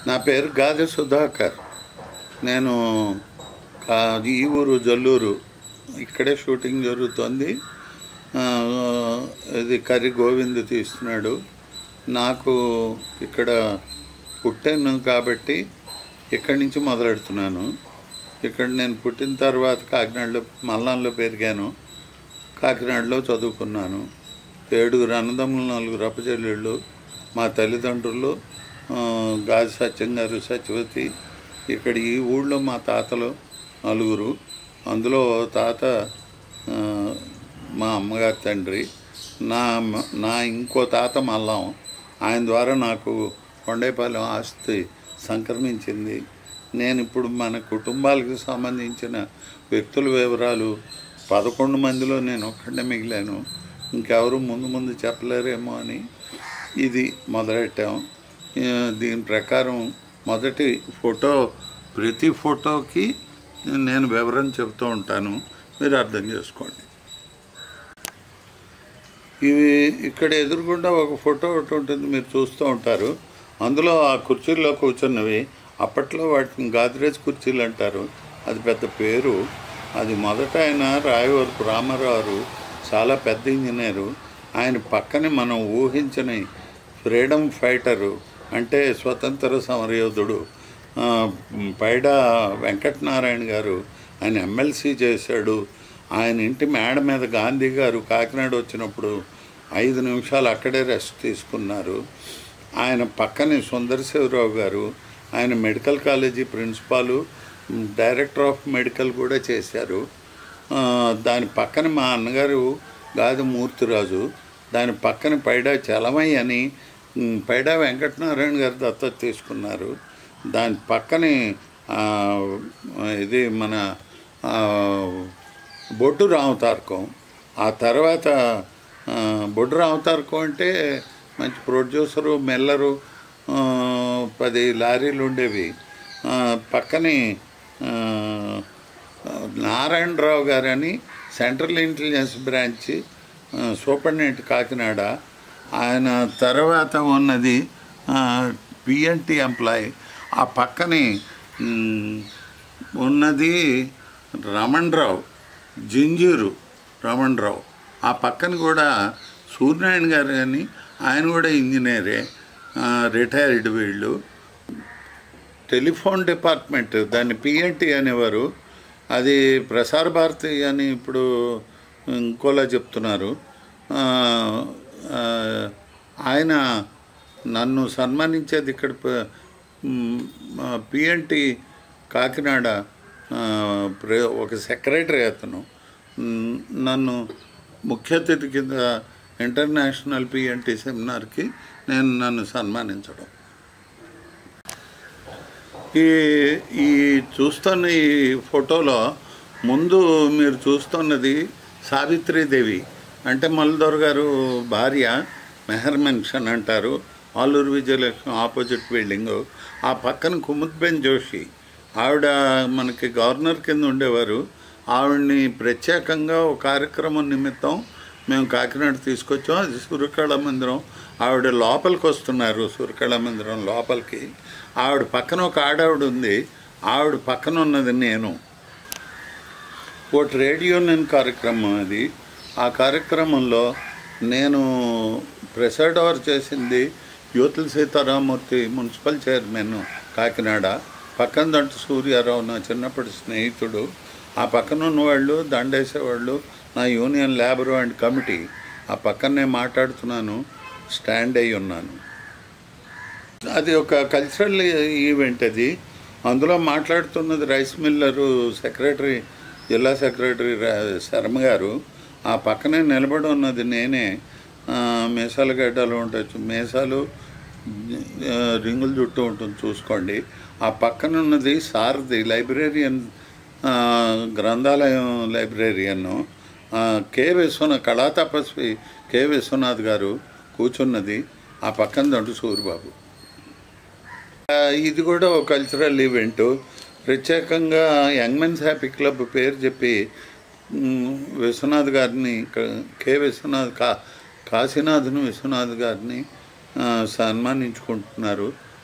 నా పేరు గాదె సుధాకర్ నేను కా- ఈ ఊరు జల్లూరు ఇక్కడే షూటింగ్ జరుగుతోంది ఆ, ఇది కర్రి గోవింద్ తీస్తున్నాడు నాకు ఇక్కడ పుట్టాను కాబట్టి ఇక్కడి నుంచి మొదలెడుతున్నాను ఇక్కడ నేను పుట్టిన తర్వాత కాకినాడలో మల్లాంలో పెరిగాను కాకినాడలో చదువుకున్నాను ఏడుగురు అన్నదమ్ములు నలుగురు అప్పచెల్లెళ్ళు మా తల్లిదండ్రులు ఆ, గాజు సత్యం గారు సత్యవతి ఇక్కడ ఈ ఊళ్ళో మా తాతలు నలుగురు అందులో తాత ఆ, మా అమ్మగారి తండ్రి నా మ- నా ఇంకో తాత మల్లం ఆయన ద్వారా నాకు కొండేపాలెం ఆస్తి సంక్రమించింది నేను ఇప్పుడు మన కుటుంబాలకు సంబంధించిన వ్యక్తుల వివరాలు పదకొండు మందిలో నేను ఒక్కడే మిగిలాను ఇంకెవరు ముందు ముందు చెప్పలేరేమో అని ఇది మొదలెట్టాం ఆ, దీని ప్రకారం మొదటి ఫోటో ప్రతి ఫోటోకి నేను వివరం చెబుతూ ఉంటాను మీరు అర్థం చేసుకోండి ఇవి ఇక్కడ ఎదురుగుండా ఒక ఫోటో ఒకటి ఉంటుంది మీరు చూస్తూ ఉంటారు అందులో ఆ కుర్చీల్లో కూర్చున్నవి అప్పట్లో వాటిని గాద్రేజ్ కుర్చీలు అంటారు అది పెద్ద పేరు అది మొదట ఆయన రాయవరపు రామారావు చాలా పెద్ద ఇంజనీరు ఆయన పక్కనే మనం ఊహించని ఫ్రీడమ్ ఫైటరు అంటే స్వతంత్ర సమరయోధుడు ఆ, పైడా వెంకటనారాయణ గారు ఆయన ఎమ్మెల్సీ చేశాడు ఆయన ఇంటి మేడ మీద గాంధీ గారు కాకినాడ వచ్చినప్పుడు ఐదు నిమిషాలు అక్కడే రెస్ట్ తీసుకున్నారు ఆయన పక్కనే సుందరశివరావు గారు ఆయన medical college principal director of medical కూడా చేశారు ఆ, దాని పక్కన మా అన్నగారు గాది మూర్తిరాజు దాని పక్కన పైడా చలమయ్య అని ఉమ్, పైడా వెంకటనారాయణ గారు దత్తత తీసుకున్నారు దాని పక్కనే ఆ, ఇది మన ఆ, బొడ్డు రామతారకం ఆ తర్వాత ఆ, బొడ్డు రామతారకం అంటే మంచి ప్రొడ్యూసరు మెల్లరు ఆ, పది లారీలు ఉండేవి ఆ, పక్కనే ఆ, నారాయణరావు గారని సెంట్రల్ ఇంటెలిజెన్స్ బ్రాంచ్ ఆ, సూపరింటెండెంట్ కాకినాడ ఆయన తర్వాత ఉన్నది పిఎన్టీ ఎంప్లాయ్ ఆ పక్కనే ఉమ్, ఉన్నది రమణరావు జింజూరు రమణరావు ఆ పక్కన కూడా సూర్యనారాయణ గారు అని ఆయన కూడా ఇంజనీరే రిటైర్డ్ వీళ్ళు టెలిఫోన్ డిపార్ట్మెంట్ దాన్ని పిఎన్టీ అనేవారు అది ప్రసార భారతి అని ఇప్పుడు ఇంకోలా చెప్తున్నారు ఆ, ఆ, ఆయన నన్ను సన్మానించేది ఇక్కడ పిఎన్టీ కాకినాడ ఆ, ప్ర- ఒక సెక్రటరీ అతను మ్, నన్ను ముఖ్య అతిథి కింద ఇంటర్నేషనల్ పిఎన్టీ సెమినార్కి నేను నన్ను సన్మానించడం ఈ ఈ చూస్తున్న ఈ ఫోటోలో ముందు మీరు చూస్తున్నది సావిత్రీదేవి అంటే మల్దోర్ గారు భార్య మెహర్ మెన్షన్ అంటారు ఆలూరు విజయలక్ష్మి ఆపోజిట్ బిల్డింగు ఆ పక్కన కుముద్బెన్ జోషి ఆవిడ మనకి గవర్నర్ కింద ఉండేవారు ఆవిడ్ని ప్రత్యేకంగా ఒక కార్యక్రమం నిమిత్తం మేము కాకినాడ తీసుకొచ్చాం అది సూర్యకళ మందిరం ఆవిడ లోపలికి వస్తున్నారు సూర్యకళ మందిరం లోపలికి ఆవిడ పక్కన ఒక ఆడావిడ ఉంది ఆవిడ పక్కన ఉన్నది నేను ఓ ట్రేడ్ యూనియన్ కార్యక్రమం అది ఆ కార్యక్రమంలో నేను ప్రెసైడ్ ఓవర్ చేసింది యువతుల సీతారామూర్తి మున్సిపల్ చైర్మన్ కాకినాడ పక్కన దంటు సూర్యారావు నా చిన్నప్పటి స్నేహితుడు ఆ పక్కన ఉన్నవాళ్ళు దండేసేవాళ్ళు నా యూనియన్ లేబర్ అండ్ కమిటీ ఆ పక్కనే మాట్లాడుతున్నాను స్టాండ్ అయి ఉన్నాను అది ఒక కల్చరల్ ఈవెంట్ అది అందులో మాట్లాడుతున్నది రైస్ మిల్లరు సెక్రటరీ జిల్లా సెక్రటరీ రా- శర్మ గారు ఆ పక్కనే నిలబడి ఉన్నది నేనే ఆ, మీసాల గడ్డలు ఉండొచ్చు మీసాలు ఆ, రింగుల జుట్టు ఉంటుంది చూసుకోండి ఆ పక్కన ఉన్నది సారథి లైబ్రేరియన్ ఆ, గ్రంథాలయం లైబ్రేరియన్ ఆ, కె విశ్వనాథ్ కళా తపస్వి కె విశ్వనాథ్ గారు కూర్చున్నది ఆ పక్కన దంటు సూరిబాబు ఆ, ఇది కూడా ఒక కల్చరల్ ఈవెంట్ ప్రత్యేకంగా యంగ్ మెన్స్ హ్యాపీ క్లబ్ పేరు చెప్పి మ్, విశ్వనాథ్ గారిని క- కె విశ్వనాథ్ కా కాశీనాథ్ను విశ్వనాథ్ గారిని ఆ, సన్మానించుకుంటున్నారు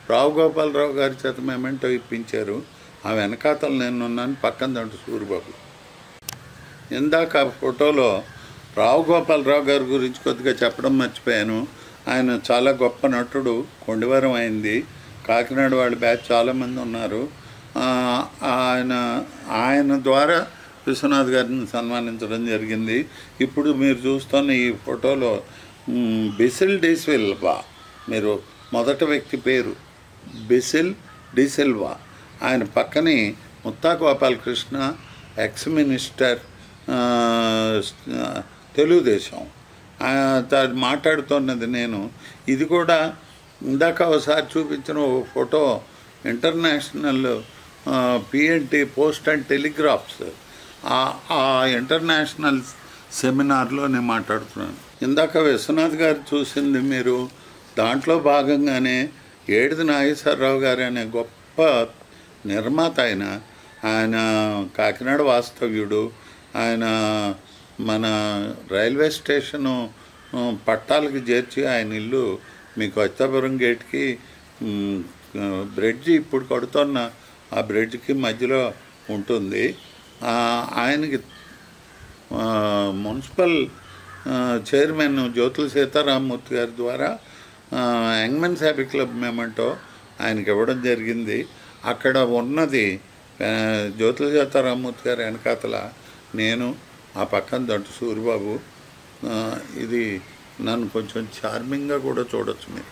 రావు గోపాలరావు గారి చేత మెమెంటో ఇప్పించారు ఆ వెనకాతలు నేను ఉన్నాను పక్కన దంటు సూరిబాబు ఇందాక ఆ ఫోటోలో రావు గోపాలరావు గారి గురించి కొద్దిగా చెప్పడం మర్చిపోయాను ఆయన చాలా గొప్ప నటుడు కొండివరం అయింది కాకినాడ వాళ్ళ బ్యాచ్ చాలామంది ఉన్నారు ఆ, ఆయన ఆయన ద్వారా విశ్వనాథ్ గారిని సన్మానించడం జరిగింది ఇప్పుడు మీరు చూస్తున్న ఈ ఫోటోలో మ్, బిసిల్ డిసిల్వా మీరు మొదటి వ్యక్తి పేరు బిసిల్ డిసిల్వా ఆయన పక్కనే ముత్తా గోపాలకృష్ణ ఎక్స్ మినిస్టర్ ఆ, తెలుగుదేశం ఆ, తా- మాట్లాడుతున్నది నేను ఇది కూడా ఇందాక ఒకసారి చూపించిన ఓ photo international PNT post and telegraphs ఆ- ఆ ఇంటర్నేషనల్ సెమినార్లో నేను మాట్లాడుతున్నాను ఇందాక విశ్వనాథ్ గారు చూసింది మీరు దాంట్లో భాగంగానే ఏడిది నాగేశ్వరరావు గారు అనే గొప్ప నిర్మాత ఆయన ఆయన కాకినాడ వాస్తవ్యుడు ఆయన మన రైల్వే స్టేషను ఆ, పట్టాలకి చేర్చి ఆయన ఇల్లు మీకు అచ్చాపురం గేట్కి మ్, ఆ, బ్రిడ్జి ఇప్పుడు కడుతున్న ఆ బ్రిడ్జ్కి మధ్యలో ఉంటుంది ఆ, ఆయనకి ఆ, మున్సిపల్ ఆ, చైర్మన్ జ్యోతుల సీతారామమూర్తి గారి ద్వారా ఆ, యంగ్మెన్ హ్యాపీ క్లబ్ మెమెంటో ఆయనకి ఇవ్వడం జరిగింది అక్కడ ఉన్నది ఆ, జ్యోతుల సీతారామమూర్తి గారి వెనకాతల నేను ఆ పక్కన దంటు సూరిబాబు ఆ, ఇది నన్ను కొంచెం చార్మింగ్గా కూడా చూడొచ్చు మీరు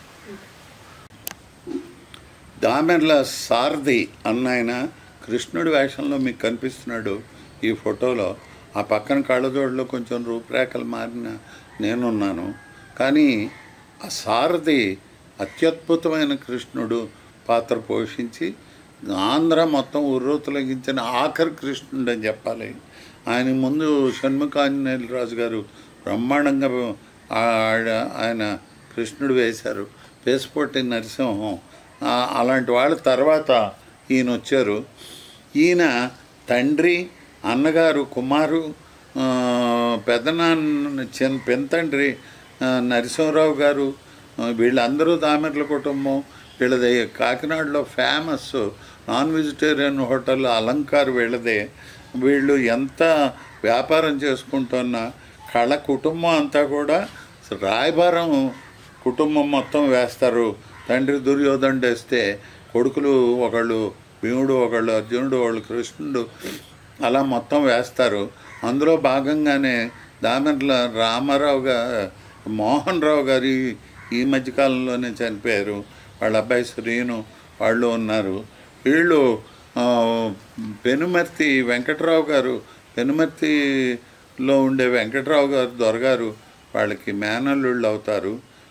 దామెర్ల సారథి అన్న ఆయన కృష్ణుడి వేషంలో మీకు కనిపిస్తున్నాడు ఈ ఫోటోలో ఆ పక్కన కళ్ళజోడులో కొంచెం రూపురేఖలు మారిన నేనున్నాను కానీ ఆ సారథి అత్యద్భుతమైన కృష్ణుడు పాత్ర పోషించి ఆంధ్ర మొత్తం ఉర్రూతలగించిన ఆఖరి కృష్ణుడు అని చెప్పాలి ఆయన ముందు షణ్ముఖాంజనేయులు రాజు గారు బ్రహ్మాండంగా ఆ- ఆయన కృష్ణుడు వేశారు పేసపోటి నరసింహం ఆ, అలాంటి వాళ్ళ తర్వాత ఈయన వచ్చారు ఈయన తండ్రి అన్నగారు కుమారు ఆ, పెదనాన్న చిన్న పెంతండ్రి ఆ, నరసింహరావు గారు ఆ, వీళ్ళందరూ దామెర్ల కుటుంబం వీళ్ళది కాకినాడలో famous non vegetarian hotel Alankar వీళ్ళదే వీళ్ళు ఎంత వ్యాపారం చేసుకుంటున్నా కళ కుటుంబం అంతా కూడా రాయబారం కుటుంబం మొత్తం వేస్తారు తండ్రి దుర్యోధనుడు వేస్తే కొడుకులు ఒకళ్ళు భీముడు ఒకళ్ళు అర్జునుడు ఒకళ్ళు కృష్ణుడు అలా మొత్తం వేస్తారు అందులో భాగంగానే దామెర్ల రామారావు గారు మోహన్ రావు గారి ఈ మధ్యకాలంలోనే చనిపోయారు వాళ్ళ అబ్బాయి శ్రీను వాళ్ళు ఉన్నారు వీళ్ళు ఆ, పెనుమర్తి వెంకట్రావు గారు పెనుమర్తిలో ఉండే వెంకట్రావు గారు దొరగారు వాళ్ళకి మేనల్లుళ్ళు అవుతారు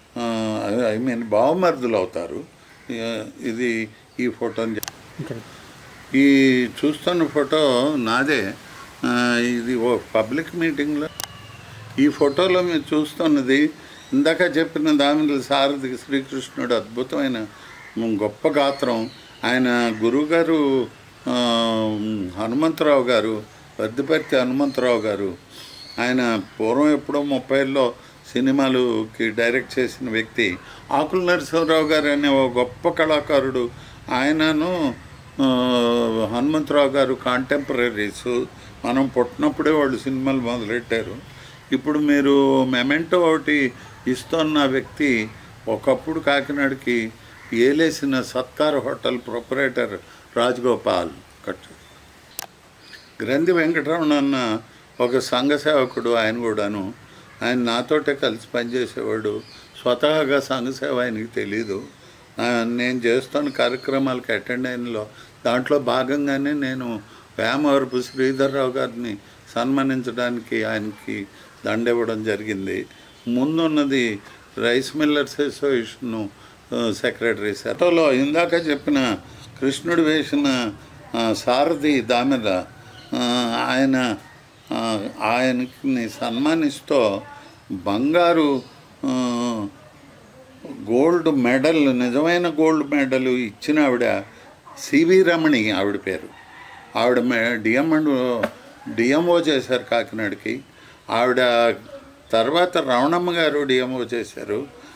ఐ మీన్ బావమరుదులు అవుతారు ఆ, ఇది ఈ ఫోటోని ఈ చూస్తున్న ఫోటో నాదే ఆ, ఇది ఓ పబ్లిక్ మీటింగ్లో ఈ ఫోటోలో మీరు చూస్తున్నది ఇందాక చెప్పిన దామిల సారథి శ్రీకృష్ణుడు అద్భుతమైన గొప్ప గాత్రం ఆయన గురువుగారు ఆ, హనుమంతరావు గారు వద్దిపర్తి హనుమంతరావు గారు ఆయన పూర్వం ఎప్పుడో ముప్పైలో సినిమాలుకి డైరెక్ట్ చేసిన వ్యక్తి ఆకుల నరసింహరావు గారు అనే ఒక గొప్ప కళాకారుడు ఆయనను ఆ, హనుమంతరావు గారు కాంటెంపరీస్ మనం పుట్టినప్పుడే వాళ్ళు సినిమాలు మొదలెట్టారు ఇప్పుడు మీరు మెమెంటో ఒకటి ఇస్తున్న వ్యక్తి ఒకప్పుడు కాకినాడకి ఏలేసిన సత్కార హోటల్ ప్రొపరేటర్ రాజగోపాల్ కట్టారు గ్రంథి వెంకటరమణ అన్న ఒక సంఘ సేవకుడు ఆయన కూడాను ఆయన నాతోటే కలిసి పనిచేసేవాడు స్వతహాగా సంఘ సేవ ఆయనకి తెలీదు నా- నేను చేస్తున్న కార్యక్రమాలకు అటెండ్ అయినలో దాంట్లో భాగంగానే నేను వేమవరపు శ్రీధర్రావు గారిని సన్మానించడానికి ఆయనకి దండ ఇవ్వడం జరిగింది ముందున్నది రైస్ మిల్లర్స్ అసోసియేషన్ సెక్రటరీ సెటోలో ఇందాక చెప్పిన కృష్ణుడు వేసిన ఆ, సారథి దామెల ఆ, ఆయన ఆ, ఆయనకి సన్మానిస్తూ బంగారు ఆ, గోల్డ్ మెడల్ నిజమైన గోల్డ్ మెడల్ ఇచ్చిన ఆవిడ సివి రమణి ఆవిడ పేరు ఆవిడ డిఎంఎండ్ డిఎంఓ చేశారు కాకినాడకి ఆవిడ తర్వాత రమణమ్మ గారు డిఎంఓ చేశారు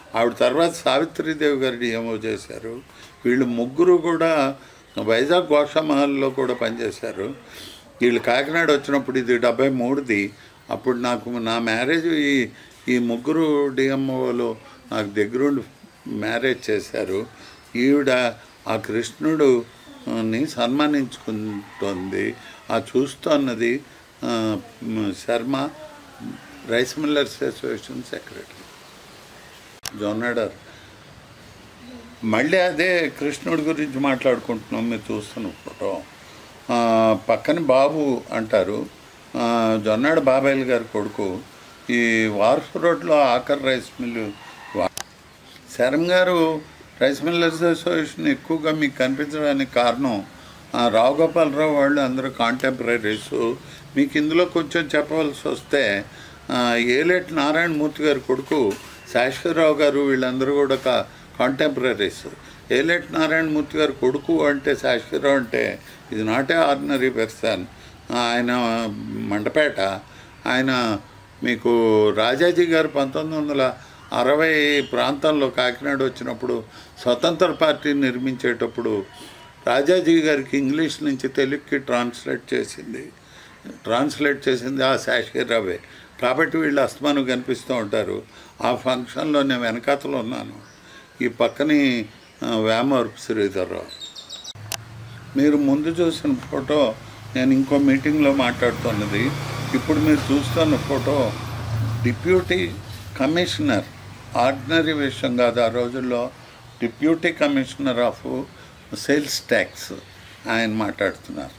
ఆవిడ తర్వాత సావిత్రిదేవి గారు డిఎంఓ చేశారు వీళ్ళు ముగ్గురు కూడా వైజాగ్ గోషామహల్లో కూడా పనిచేశారు వీళ్ళు కాకినాడ వచ్చినప్పుడు ఇది డెబ్బై మూడుది అప్పుడు నాకు నా మ్యారేజ్ ఈ ఈ ముగ్గురు డిఎంఓలు నాకు దగ్గరుండి మ్యారేజ్ చేశారు ఈవిడ ఆ కృష్ణుడు ని సన్మానించుకుంటుంది ఆ చూస్తున్నది ఆ, మ్, Sharma rice millers association secretary జొన్నాడర్ మళ్ళీ అదే కృష్ణుడి గురించి మాట్లాడుకుంటున్నాం మీరు చూస్తున్న ఫోటో ఆ, పక్కన బాబు అంటారు ఆ, జొన్నాడ బాబాయిలు గారి కొడుకు ఈ వార్ఫ్ రోడ్లో ఆఖర్ రైస్ మిల్లు వా- శరం గారు రైస్ మిల్లర్స్ అసోసియేషన్ ఎక్కువగా మీకు కనిపించడానికి కారణం ఆ, రావు గోపాలరావు వాళ్ళు అందరూ కాంటెంపరీస్ మీకు ఇందులో కొంచెం చెప్పవలసి వస్తే ఆ, ఏలేటి నారాయణమూర్తి గారి కొడుకు శాశ్వతరావు గారు వీళ్ళందరూ కూడా కా కాంటెంపరీస్ ఏలేటి నారాయణమూర్తి గారి కొడుకు అంటే శాశ్వతరావు అంటే ఇది నాట్ ఏ ఆర్డినరీ పర్సన్ ఆయన మండపేట ఆయన మీకు రాజాజీ గారు పంతొమ్మిది వందల అరవై ప్రాంతంలో కాకినాడ వచ్చినప్పుడు స్వతంత్ర పార్టీ నిర్మించేటప్పుడు రాజాజీ గారికి ఇంగ్లీష్ నుంచి తెలుగుకి ట్రాన్స్లేట్ చేసింది ట్రాన్స్లేట్ చేసింది ఆ శాశ్వతరావే కాబట్టి వీళ్ళు అస్తమానం కనిపిస్తూ ఉంటారు ఆ ఫంక్షన్లో నేను వెనకాతలో ఉన్నాను ఈ పక్కని ఆ, వేమవరపు శ్రీధర్రావు మీరు ముందు చూసిన ఫోటో నేను ఇంకో మీటింగ్లో మాట్లాడుతున్నది ఇప్పుడు మీరు చూస్తున్న ఫోటో డిప్యూటీ కమిషనర్ ఆర్డినరీ విషయం కాదు ఆ రోజుల్లో deputy commissioner of sales tax ఆయన మాట్లాడుతున్నారు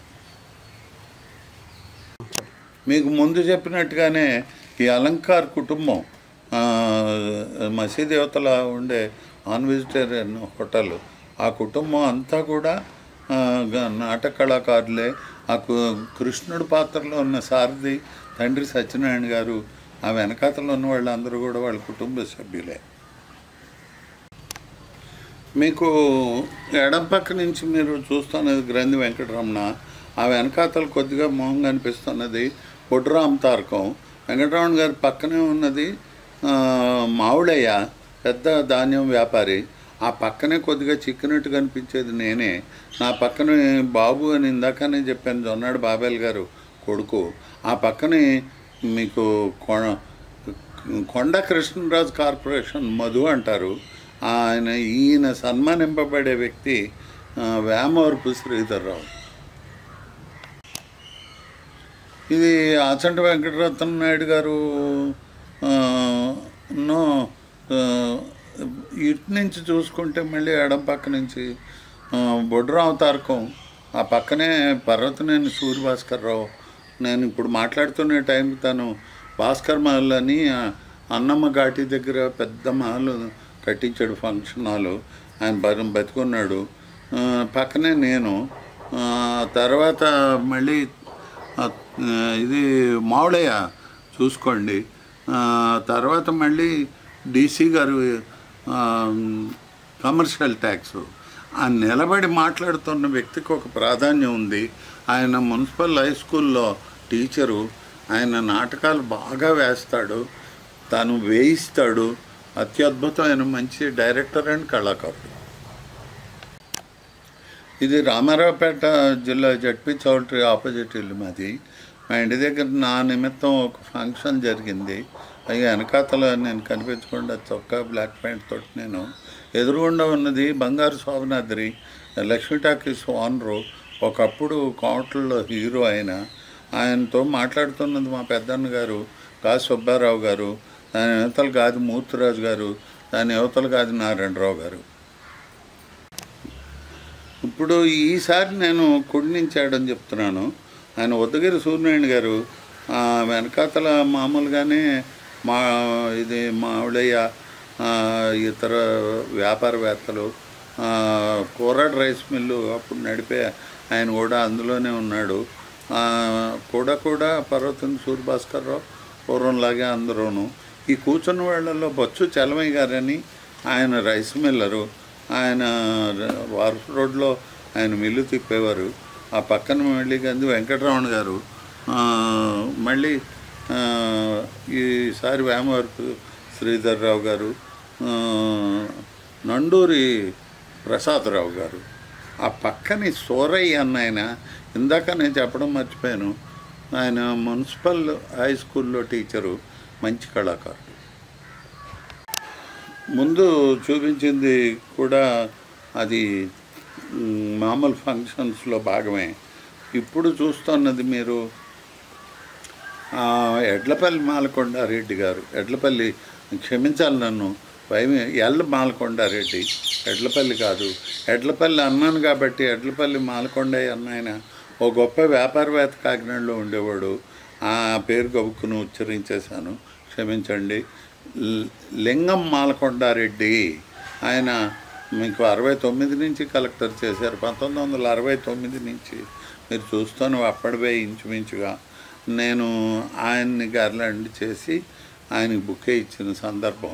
మీకు ముందు చెప్పినట్టుగానే ఈ అలంకార్ కుటుంబం ఆ, మసీద్ యువతల ఉండే నాన్ వెజిటేరియన్ హోటల్ ఆ కుటుంబం అంతా కూడా ఆ, గ- నాటక కళాకారులే ఆ కు- కృష్ణుడి పాత్రలో ఉన్న సారథి తండ్రి సత్యనారాయణ గారు ఆ వెనకాతలో ఉన్న వాళ్ళందరూ కూడా వాళ్ళ కుటుంబ సభ్యులే మీకు ఎడం పక్క నుంచి మీరు చూస్తున్నది గ్రంథి వెంకటరమణ ఆ వెనకాతలు కొద్దిగా మొహం కనిపిస్తున్నది పొడ్రామ్ తారకం వెంకటరమణ గారి పక్కనే ఉన్నది ఆ, మావుడయ్య పెద్ద ధాన్యం వ్యాపారి ఆ పక్కనే కొద్దిగా చిక్కినట్టు కనిపించేది నేనే నా పక్కనే బాబు అని ఇందాకనే చెప్పాను జొన్నాడు బాబాయ్ గారు కొడుకు ఆ పక్కనే మీకు కొ కొండ కృష్ణరాజు కార్పొరేషన్ మధు అంటారు ఆయన ఈయన సన్మానింపబడే వ్యక్తి ఆ, వేమవరపు శ్రీధర్రావు ఇది ఆచంట వెంకటరత్న నాయుడు గారు ఆ, నో ఆ, ఇటు నుంచి చూసుకుంటే మళ్ళీ ఎడం పక్క నుంచి ఆ, బొడ్రావు తారకం ఆ పక్కనే పర్వతనేని సూర్యభాస్కర్రావు నేను ఇప్పుడు మాట్లాడుతున్న టైంకి తను భాస్కర్ మహల్ అని ఆ అన్నమ్మ ఘాటి దగ్గర పెద్ద మహల్ కట్టించాడు ఫంక్షన్ హాల్ ఆయన బరి బతుకున్నాడు ఆ, పక్కనే నేను ఆ, తర్వాత మళ్ళీ ఆ, ఇది మావుడయ్య చూసుకోండి ఆ, తర్వాత మళ్ళీ డీసీ గారు ఆ, కమర్షియల్ ట్యాక్స్ ఆ నిలబడి మాట్లాడుతున్న వ్యక్తికి ఒక ప్రాధాన్యం ఉంది ఆయన మున్సిపల్ హై స్కూల్లో టీచరు ఆయన నాటకాలు బాగా వేస్తాడు తను వేయిస్తాడు అత్యద్భుతమైన మంచి డైరెక్టర్ అండ్ కళాకారుడు ఇది రామారావుపేట జిల్లా జడ్పీ చౌల్ట్రీ ఆపోజిట్ ఇల్లు మాది మా ఇంటి దగ్గర నా నిమిత్తం ఒక ఫంక్షన్ జరిగింది అవి వెనకాతల నేను కనిపించకుండా చొక్కా బ్లాక్ ప్యాంట్ తోటి నేను ఎదురుగుండా ఉన్నది బంగారు శోభనాద్రి లక్ష్మీ టాకీస్ ఓనరు ఒకప్పుడు కోటల్లో హీరో ఆయన ఆయనతో మాట్లాడుతున్నది మా పెద్దన్న గారు గా సుబ్బారావు గారు దాని యువతల గాది మూర్తిరాజు గారు దాని యువతల గాది నారాయణరావు గారు ఇప్పుడు ఈసారి నేను కుడి నుంచి ఆడని చెప్తున్నాను ఆయన ఉద్దగిరి సూర్యనారాయణ గారు ఆ, వెనకాతల మామూలుగానే మా ఇది మావిడయ్య ఆ, ఇతర వ్యాపారవేత్తలు ఆ, కోరాడ్ రైస్ మిల్లు అప్పుడు నడిపే ఆయన కూడా అందులోనే ఉన్నాడు ఆ, కూడా కూడా పర్వతం సూర్యభాస్కర్రావు పూర్వంలాగే అందరూను ఈ కూర్చున్న వాళ్ళల్లో బొచ్చు చలమయ్య గారని ఆయన రైస్ మిల్లరు ఆయన వార్ఫ్ రోడ్లో ఆయన మిల్లు తిప్పేవారు ఆ పక్కన మళ్ళీ గంది వెంకటరమణ గారు ఆ, మళ్ళీ ఆ, ఈసారి వేమవరపు శ్రీధర్రావు గారు ఆ, నండూరి ప్రసాదరావు గారు ఆ పక్కని సోరయ్య అన్న ఆయన ఇందాక నేను చెప్పడం మర్చిపోయాను ఆయన మున్సిపల్ హై స్కూల్లో టీచరు మంచి కళాకారుడు ముందు చూపించింది కూడా అది మ్, మామూలు ఫంక్షన్స్లో భాగమే ఇప్పుడు చూస్తున్నది మీరు ఆ, ఎడ్లపల్లి మాలకొండారెడ్డి గారు ఎడ్లపల్లి క్షమించాలి నన్ను భయం ఎల్ల మాలకొండారెడ్డి ఎడ్లపల్లి కాదు ఎడ్లపల్లి అన్నాను కాబట్టి ఎడ్లపల్లి మాలకొండయ్య అన్న ఆయన ఓ గొప్ప వ్యాపారవేత్త కాకినాడలో ఉండేవాడు ఆ పేరు గబుక్కును ఉచ్చరించేశాను క్షమించండి లి- లింగం మాలకొండారెడ్డి ఆయన మీకు అరవై తొమ్మిది నుంచి కలెక్టర్ చేశారు పంతొమ్మిది వందల అరవై తొమ్మిది నుంచి మీరు చూస్తాను అప్పటివే ఇంచుమించుగా నేను ఆయన్ని గార్లాండ్ చేసి ఆయనకి బుకే ఇచ్చిన సందర్భం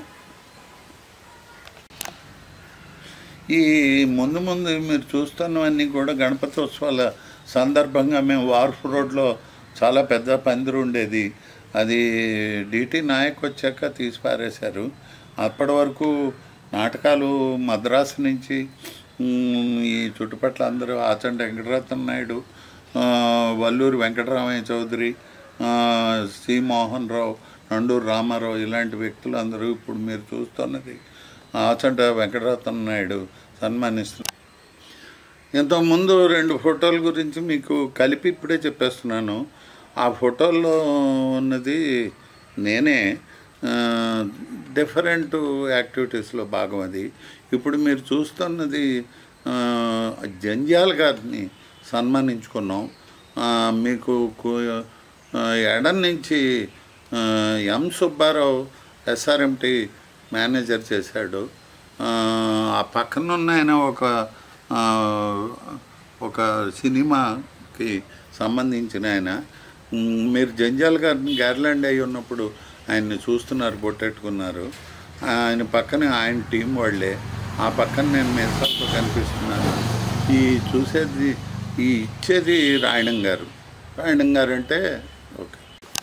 ఈ ముందు ముందు మీరు చూస్తున్నవన్నీ కూడా గణపతి ఉత్సవాల సందర్భంగా మేము వార్ఫ్ రోడ్లో చాలా పెద్ద పందిరి ఉండేది అది డిటి నాయక్ వచ్చాక తీసి పారేశారు అప్పటి వరకు నాటకాలు మద్రాసు నుంచి ఉమ్, ఈ చుట్టుపక్కల అందరూ ఆచండి వెంకటరత్న నాయుడు ఆ, వల్లూరి వెంకటరామయ్య చౌదరి ఆ, సి మోహన్ రావు నండూరు రామారావు ఇలాంటి వ్యక్తులు అందరూ ఇప్పుడు మీరు చూస్తున్నది ఆచంట వెంకటరత్న నాయుడు సన్మానిస్తున్నారు ఇంతకుముందు రెండు ఫోటోల గురించి మీకు కలిపి ఇప్పుడే చెప్పేస్తున్నాను ఆ ఫోటోల్లో ఉన్నది నేనే డిఫరెంట్ యాక్టివిటీస్లో భాగం అది ఇప్పుడు మీరు చూస్తున్నది ఆ, జంజాల్ గారిని సన్మానించుకున్నాం ఆ, మీకు కు- ఆ, ఎడం నుంచి ఆ, ఎం సుబ్బారావు ఎస్ఆర్ఎంటి మేనేజర్ చేశాడు ఆ, ఆ పక్కన ఉన్న ఆయన ఒక ఆ, ఒక సినిమాకి సంబంధించిన ఆయన మ్, మీరు జంజాల్ గారిని గార్లాండ్ అయి ఉన్నప్పుడు ఆయన్ని చూస్తున్నారు బొట్టెట్టుకున్నారు ఆయన పక్కన ఆయన టీం వాళ్ళే ఆ పక్కన నేను మెసాల్తో కనిపిస్తున్నాను ఈ చూసేది ఈ ఇచ్చేది రాయణం గారు రాయణం గారు అంటే ఓకే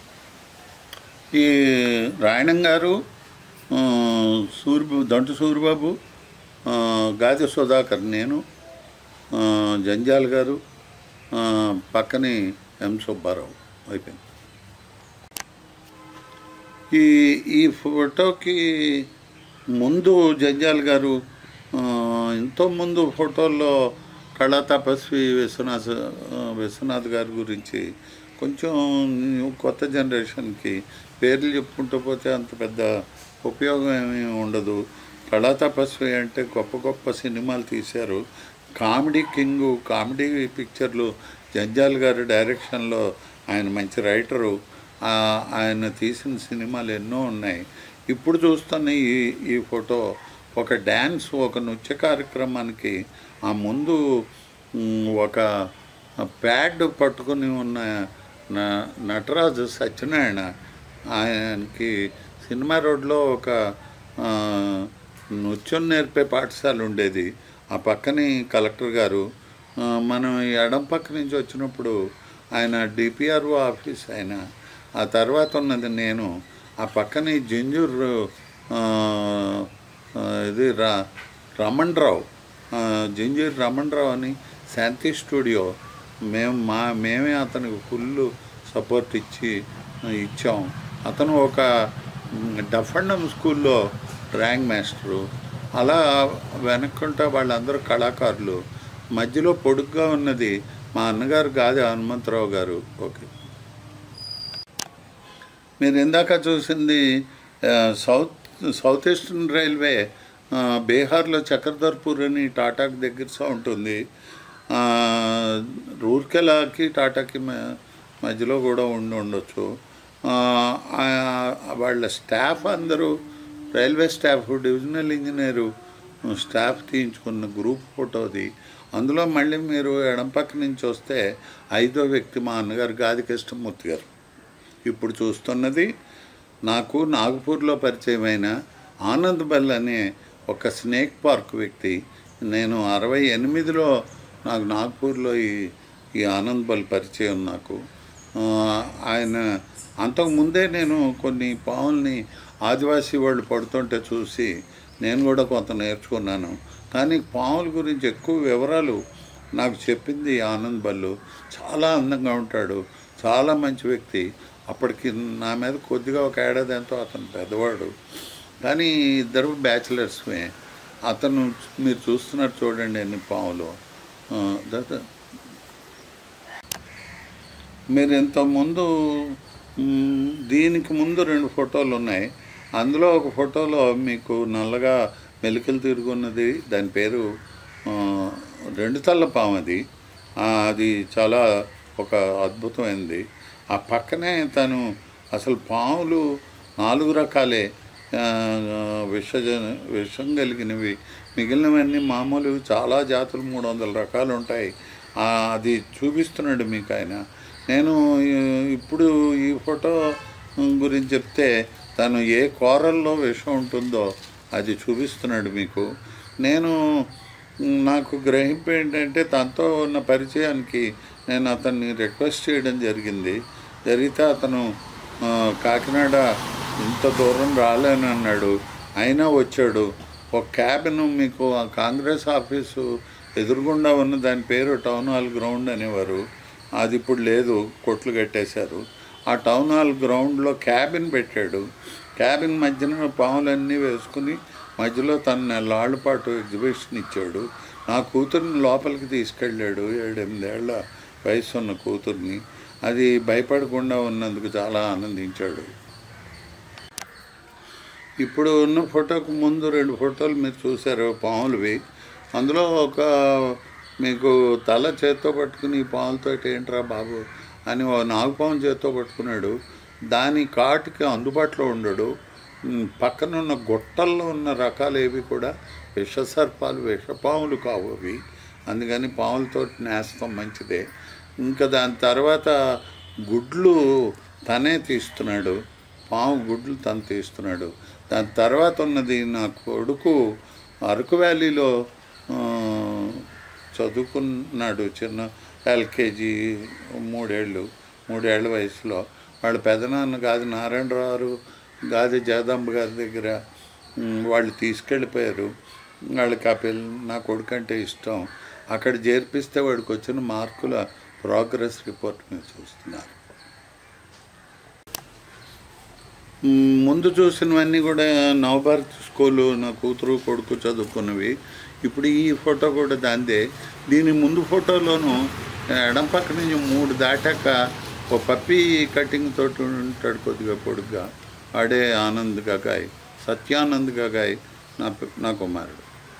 ఈ రాయణం గారు ఆ, సూర్యబాబు దంటు సూర్యబాబు ఆ, గాది సుధాకర్ నేను ఆ, జంజాల్ గారు ఆ, పక్కనే ఎం సుబ్బారావు అయిపోయింది ఈ ఈ ఫోటోకి ముందు జంజాల్ గారు ఆ, ఎంతో ముందు ఫోటోల్లో కళా తపస్వి విశ్వనాథ్ ఆ, విశ్వనాథ్ గారి గురించి కొంచెం కొత్త జనరేషన్కి పేర్లు చెప్పుకుంటూ పోతే అంత పెద్ద ఉపయోగం ఏమీ ఉండదు కళా తపస్వి అంటే గొప్ప గొప్ప సినిమాలు తీశారు కామెడీ కింగ్ కామెడీ పిక్చర్లు జంజాల్ గారి డైరెక్షన్లో ఆయన మంచి రైటరు ఆ, ఆయన తీసిన సినిమాలు ఎన్నో ఉన్నాయి ఇప్పుడు చూస్తున్న ఈ ఈ ఫోటో ఒక డ్యాన్స్ ఒక నృత్య కార్యక్రమానికి ఆ ముందు మ్, ఒక ప్యాడ్ పట్టుకుని ఉన్న న- నటరాజు సత్యనారాయణ ఆయనకి సినిమా రోడ్లో ఒక ఆ, నృత్యం నేర్పే పాఠశాల ఉండేది ఆ పక్కనే కలెక్టర్ గారు ఆ, మనం ఈ ఎడం పక్క నుంచి వచ్చినప్పుడు ఆయన డిపిఆర్ఓ ఆఫీస్ ఆయన ఆ తర్వాత ఉన్నది నేను ఆ పక్కనే జంజూర్ ఆ, ఆ, ఇది రా రమణ్ రావు ఆ, జంజూర్ రమణ్ రావు అని శాంతి స్టూడియో మేము మా మేమే అతనికి ఫుల్ సపోర్ట్ ఇచ్చి ఇచ్చాం అతను ఒక డఫండం స్కూల్లో ర్యాంక్ మాస్టరు అలా వెనక్కుంటా వాళ్ళందరూ కళాకారులు మధ్యలో పొడుగ్గా ఉన్నది మా అన్నగారు గాది హనుమంతరావు గారు ఓకే మీరు ఇందాక చూసింది ఆ, సౌత్ సౌత్ ఈస్టర్న్ రైల్వే ఆ, బీహార్లో చక్రధర్పూర్ అని టాటాకి దగ్గర ఉంటుంది ఆ, రూర్కెలాకి టాటాకి మ- మధ్యలో కూడా ఉండి ఉండొచ్చు ఆ, ఆ, వాళ్ళ స్టాఫ్ అందరూ railway staff divisional engineer staff తీయించుకున్న గ్రూప్ ఫోటోది అందులో మళ్ళీ మీరు ఎడం పక్క నుంచి వస్తే ఐదో వ్యక్తి మా అన్నగారు గాది కృష్ణమూర్తి గారు ఇప్పుడు చూస్తున్నది నాకు నాగపూర్లో పరిచయమైన ఆనంద్ బల్ అనే ఒక స్నేక్ పార్క్ వ్యక్తి నేను అరవై ఎనిమిదిలో నాకు నాగపూర్లో ఈ ఈ ఆనంద్ బల్ పరిచయం నాకు ఆ, ఆయన అంతకుముందే నేను కొన్ని పావుల్ని ఆదివాసీ వాళ్ళు పడుతుంటే చూసి నేను కూడా కొంత నేర్చుకున్నాను కానీ పాముల గురించి ఎక్కువ వివరాలు నాకు చెప్పింది ఆనంద్ బల్లు చాలా అందంగా ఉంటాడు చాలా మంచి వ్యక్తి అప్పటికి నా మీద కొద్దిగా ఒక ఏడాది ఎంతో అతను పెద్దవాడు కానీ ఇద్దరు బ్యాచిలర్స్మే అతను మీరు చూస్తున్నారు చూడండి ఎన్ని పాములు ఆ, దట్ మీరు ఇంతకుముందు మ్, దీనికి ముందు రెండు ఫోటోలు ఉన్నాయి అందులో ఒక ఫోటోలో మీకు నల్లగా మెలికలు తిరుగున్నది దాని పేరు ఆ, రెండు తల్ల పాము అది ఆ, అది చాలా ఒక అద్భుతమైనది ఆ పక్కనే తను అసలు పాములు నాలుగు రకాలే ఆ, విషజ విషం కలిగినవి మిగిలినవన్నీ మామూలు చాలా జాతులు మూడు వందల రకాలు ఉంటాయి ఆ, అది చూపిస్తున్నాడు మీకు ఆయన నేను ఈ- ఇప్పుడు ఈ ఫోటో గురించి చెప్తే తను ఏ కూరల్లో విషం ఉంటుందో అది చూపిస్తున్నాడు మీకు నేను నాకు గ్రహింపు ఏంటంటే తనతో ఉన్న పరిచయానికి నేను అతన్ని రిక్వెస్ట్ చేయడం జరిగింది జరిగితే అతను ఆ, కాకినాడ ఇంత దూరం రాలేను అన్నాడు అయినా వచ్చాడు ఒక క్యాబిన్ మీకు ఆ కాంగ్రెస్ ఆఫీసు ఎదురుగుండా ఉన్న దాని పేరు టౌన్ హాల్ గ్రౌండ్ అనేవారు అది ఇప్పుడు లేదు కొట్లు కట్టేశారు ఆ టౌన్ హాల్ గ్రౌండ్లో క్యాబిన్ పెట్టాడు క్యాబిన్ మధ్యన పాములన్నీ వేసుకుని మధ్యలో తన నెలాళ్ళ పాటు ఎగ్జిబిషన్ ఇచ్చాడు నా కూతుర్ని లోపలికి తీసుకెళ్ళాడు ఏడెనిమిదేళ్ల వయసు ఉన్న కూతుర్ని అది భయపడకుండా ఉన్నందుకు చాలా ఆనందించాడు ఇప్పుడు ఉన్న ఫోటోకు ముందు రెండు ఫోటోలు మీరు చూశారు పాములవి అందులో ఒక మీకు తల చేత్తో పట్టుకుని ఈ పాములతో ఏంట్రా బాబు అని ఓ నాగుపాము చేత్తో పట్టుకున్నాడు దాని కాటుకి అందుబాటులో ఉండడు ఉమ్, పక్కన ఉన్న గుట్టల్లో ఉన్న రకాలు ఏవి కూడా విషసర్పాలు విషపాములు కావు అవి అందుకని పాములతో నేస్తం మంచిదే ఇంకా దాని తర్వాత గుడ్లు తనే తీస్తున్నాడు పాము గుడ్లు తను తీస్తున్నాడు దాని తర్వాత ఉన్నది నా కొడుకు అరకు వ్యాలీలో ఆ, చదువుకున్నాడు చిన్న ఎల్కేజీ మూడేళ్ళు మూడేళ్ల వయసులో వాళ్ళ పెదనాన్న గాది నారాయణరావు గాది జగదంబ గారి దగ్గర ఉమ్, వాళ్ళు తీసుకెళ్ళిపోయారు వాళ్ళకి ఆ పిల్ల నా కొడుకు అంటే ఇష్టం అక్కడ చేర్పిస్తే వాడికి వచ్చిన మార్కుల ప్రోగ్రెస్ రిపోర్ట్ మీరు చూస్తున్నారు మ్, ముందు చూసినవన్నీ కూడా నవభారత్ స్కూలు నా కూతురు కొడుకు చదువుకున్నవి ఇప్పుడు ఈ ఫోటో కూడా దాందే దీని ముందు ఫోటోలోను ఎడం పక్క నుంచి మూడు దాటాక ఒక పప్పి కటింగ్ తోటి ఉంటాడు కొద్దిగా పొడుగ్గా వాడే ఆనంద్ గగాయ్ సత్యానంద్ గగాయ్ నా పి- నా కుమారుడు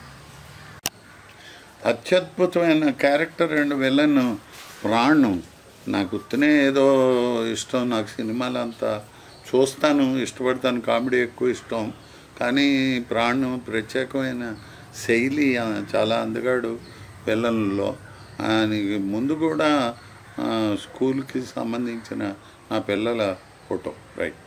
అత్యద్భుతమైన క్యారెక్టర్ అండ్ విలన్ ప్రాణం నాకు ఉత్తనే ఏదో ఇష్టం నాకు సినిమాలు అంతా చూస్తాను ఇష్టపడతాను కామెడీ ఎక్కువ ఇష్టం కానీ ప్రాణం ప్రత్యేకమైన శైలి ఆ, చాలా అందగాడు పిల్లల్లో ఆయనకి ముందు కూడా ఆ, స్కూల్కి సంబంధించిన నా పిల్లల ఫోటో రైట్